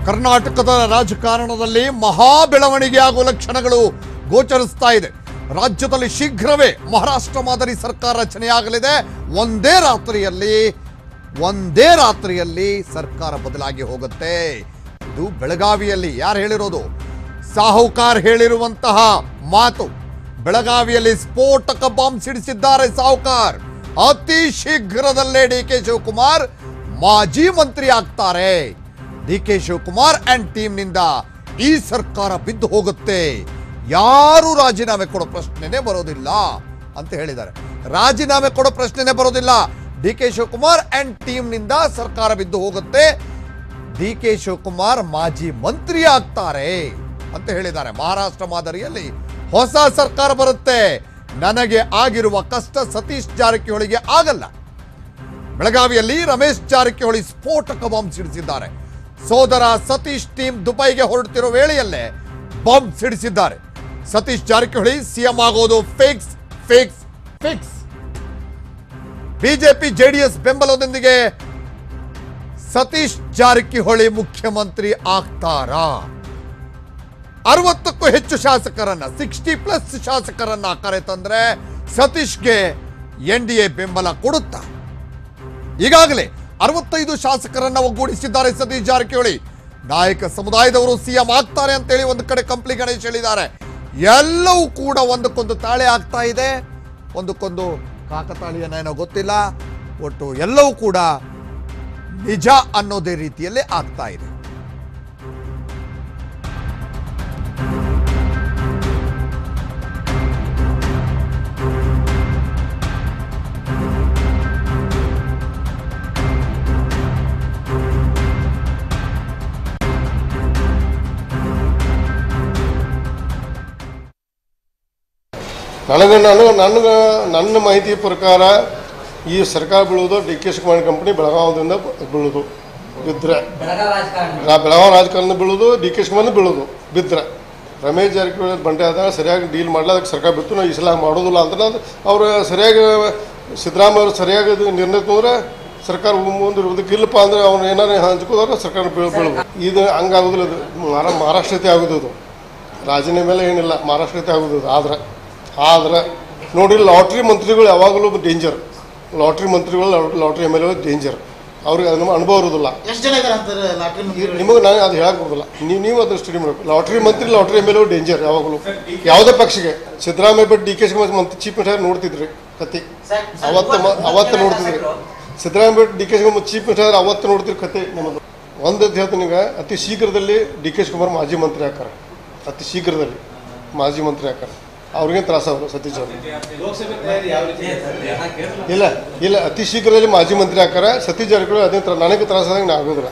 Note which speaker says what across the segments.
Speaker 1: ಕರ್ನಾಟಕದ ರಾಜಕಾರಣದಲ್ಲಿ ಮಹಾ ಬೆಳವಣಿಗೆ ಆಗುವ ಲಕ್ಷಣಗಳು ಗೋಚರಿಸ್ತಾ ಇದೆ ರಾಜ್ಯದಲ್ಲಿ ಶೀಘ್ರವೇ ಮಹಾರಾಷ್ಟ್ರ ಮಾದರಿ ಸರ್ಕಾರ ರಚನೆಯಾಗಲಿದೆ ಒಂದೇ ರಾತ್ರಿಯಲ್ಲಿ ಒಂದೇ ರಾತ್ರಿಯಲ್ಲಿ ಸರ್ಕಾರ ಬದಲಾಗಿ ಹೋಗುತ್ತೆ ಇದು ಬೆಳಗಾವಿಯಲ್ಲಿ ಯಾರು ಹೇಳಿರೋದು ಸಾಹುಕಾರ್ ಹೇಳಿರುವಂತಹ ಮಾತು ಬೆಳಗಾವಿಯಲ್ಲಿ ಸ್ಫೋಟಕ ಬಾಂಬ್ ಸಿಡಿಸಿದ್ದಾರೆ ಸಾಹುಕಾರ್ ಅತಿ ಶೀಘ್ರದಲ್ಲೇ ಡಿ ಕೆ ಶಿವಕುಮಾರ್ ಮಾಜಿ ಮಂತ್ರಿ ಆಗ್ತಾರೆ ಡಿ ಕೆ ಶಿವಕುಮಾರ್ ಅಂಡ್ ಟೀಮ್ನಿಂದ ಈ ಸರ್ಕಾರ ಬಿದ್ದು ಹೋಗುತ್ತೆ ಯಾರು ರಾಜೀನಾಮೆ ಕೊಡೋ ಪ್ರಶ್ನೆನೇ ಬರೋದಿಲ್ಲ ಅಂತ ಹೇಳಿದ್ದಾರೆ ರಾಜೀನಾಮೆ ಕೊಡೋ ಪ್ರಶ್ನೆನೇ ಬರೋದಿಲ್ಲ ಡಿ ಕೆ ಶಿವಕುಮಾರ್ ಅಂಡ್ ಟೀಮ್ನಿಂದ ಸರ್ಕಾರ ಬಿದ್ದು ಹೋಗುತ್ತೆ ಡಿ ಕೆ ಶಿವಕುಮಾರ್ ಮಾಜಿ ಮಂತ್ರಿ ಆಗ್ತಾರೆ ಅಂತ ಹೇಳಿದ್ದಾರೆ ಮಹಾರಾಷ್ಟ್ರ ಮಾದರಿಯಲ್ಲಿ ಹೊಸ ಸರ್ಕಾರ ಬರುತ್ತೆ ನನಗೆ ಆಗಿರುವ ಕಷ್ಟ ಸತೀಶ್ ಜಾರಕಿಹೊಳಿಗೆ ಆಗಲ್ಲ ಬೆಳಗಾವಿಯಲ್ಲಿ ರಮೇಶ್ ಜಾರಕಿಹೊಳಿ ಸ್ಫೋಟಕ ಬಾಂಬ್ ಸಿಡಿಸಿದ್ದಾರೆ ಸೋದರ ಸತೀಶ್ ಟೀಮ್ ದುಬೈಗೆ ಹೊರಡ್ತಿರೋ ವೇಳೆಯಲ್ಲೇ ಬಾಂಬ್ ಸಿಡಿಸಿದ್ದಾರೆ ಸತೀಶ್ ಜಾರಕಿಹೊಳಿ ಸಿಎಂ ಆಗೋದು fix fix fix BJP JDS ಬೆಂಬಲದೊಂದಿಗೆ ಸತೀಶ್ ಜಾರಕಿಹೊಳಿ ಮುಖ್ಯಮಂತ್ರಿ ಆಗ್ತಾರಾ ಅರವತ್ತಕ್ಕೂ ಹೆಚ್ಚು ಶಾಸಕರನ್ನ ಸಿಕ್ಸ್ಟಿ ಪ್ಲಸ್ ಶಾಸಕರನ್ನ ಕರೆತಂದ್ರೆ ಸತೀಶ್ಗೆ ಎನ್ ಡಿ ಎ ಬೆಂಬಲ ಕೊಡುತ್ತಾ ಈಗಾಗಲೇ ಅರವತ್ತೈದು ಶಾಸಕರನ್ನ ಒಗ್ಗೂಡಿಸಿದ್ದಾರೆ ಸತೀಶ್ ಜಾರಕಿಹೊಳಿ ನಾಯಕ ಸಮುದಾಯದವರು ಸಿಎಂ ಆಗ್ತಾರೆ ಅಂತೇಳಿ ಒಂದು ಕಡೆ ಕಂಪ್ಲಿ ಗಣೇಶ್ ಹೇಳಿದ್ದಾರೆ ಎಲ್ಲವೂ ಕೂಡ ಒಂದಕ್ಕೊಂದು ತಾಳೆ ಆಗ್ತಾ ಇದೆ ಒಂದಕ್ಕೊಂದು ಕಾಕತಾಳೀಯನ ಏನೋ ಗೊತ್ತಿಲ್ಲ ಒಟ್ಟು ಎಲ್ಲವೂ ಕೂಡ ನಿಜ ಅನ್ನೋದೇ ರೀತಿಯಲ್ಲೇ ಆಗ್ತಾ ಇದೆ
Speaker 2: ನನಗೆ ನಾನು ನನಗೆ ನನ್ನ ಮಾಹಿತಿ ಪ್ರಕಾರ ಈ ಸರ್ಕಾರ ಬೀಳೋದು ಡಿ ಕೆ ಶಿವಕುಮಾರ್ ಕಂಪನಿ ಬೆಳಗಾವದಿಂದ ಬೀಳೋದು ಬಿದ್ದರೆ
Speaker 3: ಬೆಳಗಾವಿ ರಾಜಕಾರಣ
Speaker 2: ನಾ ಬೆಳಗಾವಿ ರಾಜಕಾರಣ ಬೀಳೋದು ಡಿ ಕೆ ಶಿವಕುಮಾರ್ ಬೀಳೋದು ಬಿದ್ದರೆ ರಮೇಶ್ ಜಾರಕಿಹೊಳಿ ಬಂಡೆ ಆದಾಗ ಸರಿಯಾಗಿ ಡೀಲ್ ಮಾಡಲ್ಲ ಅದಕ್ಕೆ ಸರ್ಕಾರ ಬಿತ್ತು ನಾವು ಈ ಸಲ ಮಾಡೋದಿಲ್ಲ ಅಂತ ನಾನು ಅವ್ರು ಸರಿಯಾಗಿ ಸಿದ್ದರಾಮಯ್ಯ ಅವರು ಸರಿಯಾಗಿ ಇದು ನಿರ್ಣಯ ತೊಂದ್ರೆ ಸರ್ಕಾರ ಮುಂದೆ ಇರೋದಕ್ಕೆ ಇಲ್ಲಪ್ಪ ಅಂದ್ರೆ ಅವ್ನು ಏನಾರು ಹಂಚ್ಕೋದ್ರೆ ಸರ್ಕಾರ ಬೀಳ್ ಬೀಳ್ಬೋದು ಇದು ಹಂಗಾಗೋದಿಲ್ಲ ಇದು ಮಹಾರಾ ಮಹಾರಾಷ್ಟ್ರತೆ ಆಗೋದು ಇದು ರಾಜೀನಾಮೆ ಮೇಲೆ ಏನಿಲ್ಲ ಮಹಾರಾಷ್ಟ್ರತೆ ಆಗೋದು ಇದು ಆದ್ರೆ ಆದ್ರೆ ನೋಡಿ ಲಾಟ್ರಿ ಮಂತ್ರಿಗಳು ಯಾವಾಗಲೂ ಡೇಂಜರ್ ಲಾಟ್ರಿ ಮಂತ್ರಿಗಳು lottery M L A danger ಅವ್ರಿಗೆ ನಮ್ಮ ಅನುಭವ ಇರೋದಿಲ್ಲ
Speaker 4: ಎಷ್ಟು ಜನ ಇದಾರೆ ಅಂತಾರೆ ಲಾಟ್ರಿ ಮಂತ್ರಿಗಳು?
Speaker 2: ನಿಮಗೆ ನಾನು ಅದು ಹೇಳಕ್ ಬರೋದಿಲ್ಲ ನೀವು ನೀವು ಅದನ್ನ ಸ್ಟಡಿ ಮಾಡಬೇಕು ಲಾಟ್ರಿ ಮಂತ್ರಿ ಲಾಟ್ರಿ ಎಮ್ ಎಲ್ ಡೇಂಜರ್ ಯಾವಾಗಲೂ ಯಾವುದೇ ಪಕ್ಷಕ್ಕೆ ಸಿದ್ದರಾಮಯ್ಯ ಬಿಟ್ಟು ಡಿ ಕೆ ಶಿವಕುಮಾರ್ ಮಂತ್ರಿ ಚೀಫ್ ಮಿನಿಸ್ಟರ್ ನೋಡ್ತಿದ್ರಿ ಕತ್ತಿ
Speaker 3: ಸರ್,
Speaker 2: ಅವತ್ತು ಮ- ಅವತ್ತು ನೋಡ್ತಿದ್ರಿ ಸಿದ್ದರಾಮಯ್ಯ ಬಿಟ್ಟು D K Shivakumar chief minister ಅವತ್ತು ನೋಡ್ತಿರಿ ಕತೆ ನಮ್ಮದು ಒಂದು ಹೇಳ್ತೀನಿ ಈಗ ಅತಿ ಶೀಘ್ರದಲ್ಲಿ ಡಿ ಕೆ ಶಿವಕುಮಾರ್ ಮಾಜಿ ಮಂತ್ರಿ ಹಾಕಾರ ಅತಿ ಶೀಘ್ರದಲ್ಲಿ ಮಾಜಿ ಮಂತ್ರಿ ಹಾಕಾರ ಅವ್ರಿಗೇನು ತ್ರಾಸ ಅವರು ಸತೀಶ್ ಅವರು ಇಲ್ಲ ಇಲ್ಲ ಅತಿ ಶೀಘ್ರದಲ್ಲಿ ಮಾಜಿ ಮಂತ್ರಿ ಹಾಕಾರ ಸತೀಶ್ ಜಾರಕಿಹೊಳಿ ಅದೇ ತರ ನನಗೆ ತ್ರಾಸ ಆದಂಗೆ ನಾ ಆಗೋದಿಲ್ಲ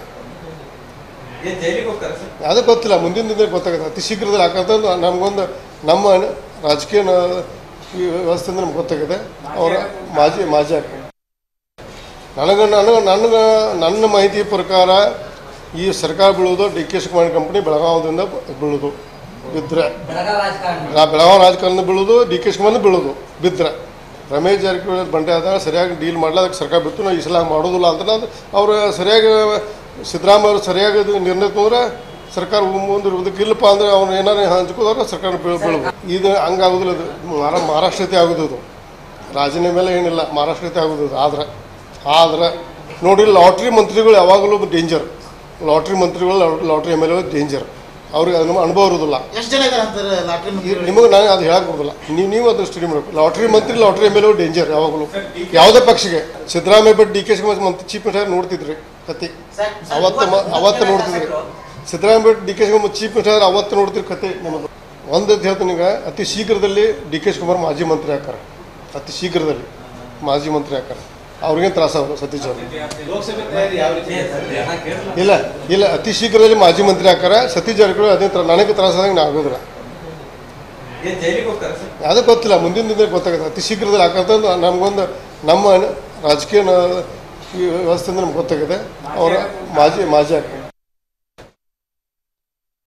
Speaker 2: ಅದು ಗೊತ್ತಿಲ್ಲ ಮುಂದಿನ ದಿನ ಗೊತ್ತಾಗುತ್ತೆ ಅತಿ ಶೀಘ್ರದಲ್ಲಿ ಹಾಕಂತ ನಮಗೊಂದು ನಮ್ಮ ರಾಜಕೀಯ ನ- ಈ ವ್ಯವಸ್ಥೆಯಿಂದ ನಮ್ಗೆ ಗೊತ್ತಾಗಿದೆ ಅವರ ಮಾಜಿ ಮಾಜಿ ಹಾಕ ನನಗೆ ನನಗೆ ನನಗೆ ನನ್ನ ಮಾಹಿತಿ ಪ್ರಕಾರ ಈ ಸರ್ಕಾರ ಬೀಳೋದು ಡಿ ಕೆ ಶಿವಕುಮಾರ್ ಕಂಪನಿ ಬೆಳಗಾವದಿಂದ ಬೀಳೋದು ಬಿದ್ದರೆ
Speaker 3: ಬೆಳಗಾವಿ ರಾಜಕಾರಣ
Speaker 2: ನಾ ಬೆಳಗಾವಿ ರಾಜಕಾರಣ ಬೀಳೋದು ಡಿ ಕೆ ಶಿವಕುಮಾರ್ ಬೀಳೋದು ಬಿದ್ದರೆ ರಮೇಶ್ ಜಾರಕಿಹೊಳಿ ಬಂಡೆ ಆದಾಗ ಸರಿಯಾಗಿ ಡೀಲ್ ಮಾಡಲ್ಲ ಅದಕ್ಕೆ ಸರ್ಕಾರ ಬಿತ್ತು ನಾವು ಈ ಸಲ ಮಾಡೋದಿಲ್ಲ ಅಂತ ನಾನು ಅವ್ರು ಸರಿಯಾಗಿ ಸಿದ್ದರಾಮಯ್ಯ ಅವರು ಸರಿಯಾಗಿ ಇದು ನಿರ್ಣಯ ತೊಂದ್ರೆ ಸರ್ಕಾರ ಮುಂದೆ ಇರೋದಕ್ಕೆ ಇಲ್ಲಪ್ಪ ಅಂದ್ರೆ ಅವ್ನು ಏನಾರು ಹಂಚ್ಕೋದ್ರೆ ಸರ್ಕಾರ ಬೀಳ್ ಬೀಳ್ಬೋದು ಇದು ಹಂಗಾಗೋದಿಲ್ಲ ಇದು ಮಹಾರಾ ಮಹಾರಾಷ್ಟ್ರತೆ ಆಗೋದು ಇದು ರಾಜೀನಾಮೆ ಮೇಲೆ ಏನಿಲ್ಲ ಮಹಾರಾಷ್ಟ್ರತೆ ಆಗೋದು ಇದು ಆದ್ರೆ ಆದ್ರೆ ನೋಡಿ ಲಾಟ್ರಿ ಮಂತ್ರಿಗಳು ಯಾವಾಗಲೂ ಡೇಂಜರ್ ಲಾಟ್ರಿ ಮಂತ್ರಿಗಳು lottery M L A danger ಅವ್ರಿಗೆ ನಮ್ಮ ಅನುಭವ ಇರೋದಿಲ್ಲ
Speaker 4: ಎಷ್ಟು ಜನ ಇದಾರೆ ಅಂತಾರೆ ಲಾಟ್ರಿ ಮಂತ್ರಿಗಳು?
Speaker 2: ನಿಮಗೆ ನಾನು ಅದು ಹೇಳಕ್ ಬರೋದಿಲ್ಲ ನೀವು ನೀವು ಅದನ್ನ ಸ್ಟಡಿ ಮಾಡಬೇಕು ಲಾಟ್ರಿ ಮಂತ್ರಿ ಲಾಟ್ರಿ ಎಮ್ ಎಲ್ ಡೇಂಜರ್ ಯಾವಾಗಲೂ ಯಾವುದೇ ಪಕ್ಷಕ್ಕೆ ಸಿದ್ದರಾಮಯ್ಯ ಬಿಟ್ಟು ಡಿ ಕೆ ಶಿವಕುಮಾರ್ ಮಂತ್ರಿ ಚೀಫ್ ಮಿನಿಸ್ಟರ್ ನೋಡ್ತಿದ್ರಿ ಕತ್ತಿ
Speaker 3: ಸರ್,
Speaker 2: ಅವತ್ತು ಮ- ಅವತ್ತು ನೋಡ್ತಿದ್ರಿ ಸಿದ್ದರಾಮಯ್ಯ ಬಿಟ್ಟು D K Shivakumar chief minister ಅವತ್ತು ನೋಡ್ತಿರಿ ಕತೆ ನಮ್ಮದು ಒಂದು ಹೇಳ್ತೀನಿ ಈಗ ಅತಿ ಶೀಘ್ರದಲ್ಲಿ ಡಿ ಕೆ ಶಿವಕುಮಾರ್ ಮಾಜಿ ಮಂತ್ರಿ ಹಾಕಾರ ಅತಿ ಶೀಘ್ರದಲ್ಲಿ ಮಾಜಿ ಮಂತ್ರಿ ಹಾಕಾರ ಅವ್ರಿಗೇನು ತ್ರಾಸ ಅವರು ಸತೀಶ್ ಅವರು ಇಲ್ಲ ಇಲ್ಲ ಅತಿ ಶೀಘ್ರದಲ್ಲಿ ಮಾಜಿ ಮಂತ್ರಿ ಹಾಕಾರ ಸತೀಶ್ ಜಾರಕಿಹೊಳಿ ಅದೇ ತರ ನನಗೆ ತ್ರಾಸ ಆದಂಗೆ ನಾ ಆಗೋದಿಲ್ಲ ಅದು ಗೊತ್ತಿಲ್ಲ ಮುಂದಿನ ದಿನ ಗೊತ್ತಾಗುತ್ತೆ ಅತಿ ಶೀಘ್ರದಲ್ಲಿ ಹಾಕಂತ ನಮಗೊಂದು ನಮ್ಮ ರಾಜಕೀಯ ನ- ಈ ವ್ಯವಸ್ಥೆಯಿಂದ ನಮ್ಗೆ ಗೊತ್ತಾಗಿದೆ ಅವರ ಮಾಜಿ ಮಾಜಿ ಹಾಕ